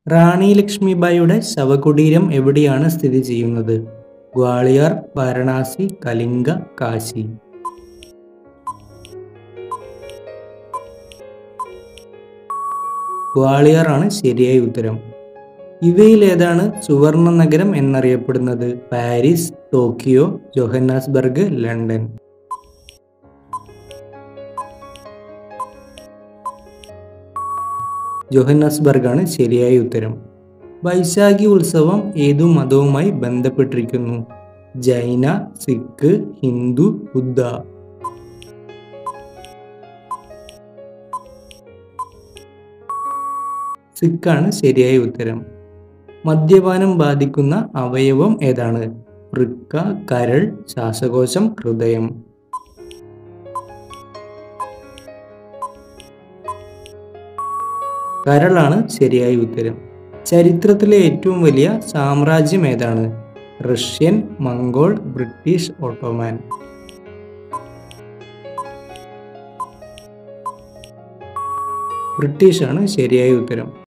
റാണി ലക്ഷ്മിബായിയുടെ ശവകുടീരം എവിടെയാണ് സ്ഥിതി ചെയ്യുന്നത് ഗ്വാളിയർ വാരണാസി കലിംഗ കാശി ഗ്വാളിയർ ആണ് ശരിയായ ഉത്തരം ഇവയിലേതാണ് സുവർണ നഗരം എന്നറിയപ്പെടുന്നത് Paris Tokyo Johannesburg London Johannesburg ആണ് ശരിയായ ഉത്തരം വൈശാഖി ഉത്സവം ഏതു മതവുമായി ബന്ധപ്പെട്ടിരിക്കുന്നു ജൈന സിഖ് ഹിന്ദു ബുദ്ധ സിഖാണ് ശരിയായ ഉത്തരം മദ്യപാനം ബാധിക്കുന്ന അവയവം ഏതാണ് വൃക്ക കരൾ ശ്വാസകോശം ഹൃദയം കരളാണ് ശരിയായ ഉത്തരം ചരിത്രത്തിലെ ഏറ്റവും വലിയ സാമ്രാജ്യം ഏതാണ് റഷ്യൻ മംഗോൾ ബ്രിട്ടീഷ് ഓട്ടോമാൻ ബ്രിട്ടീഷാണ് ശരിയായ ഉത്തരം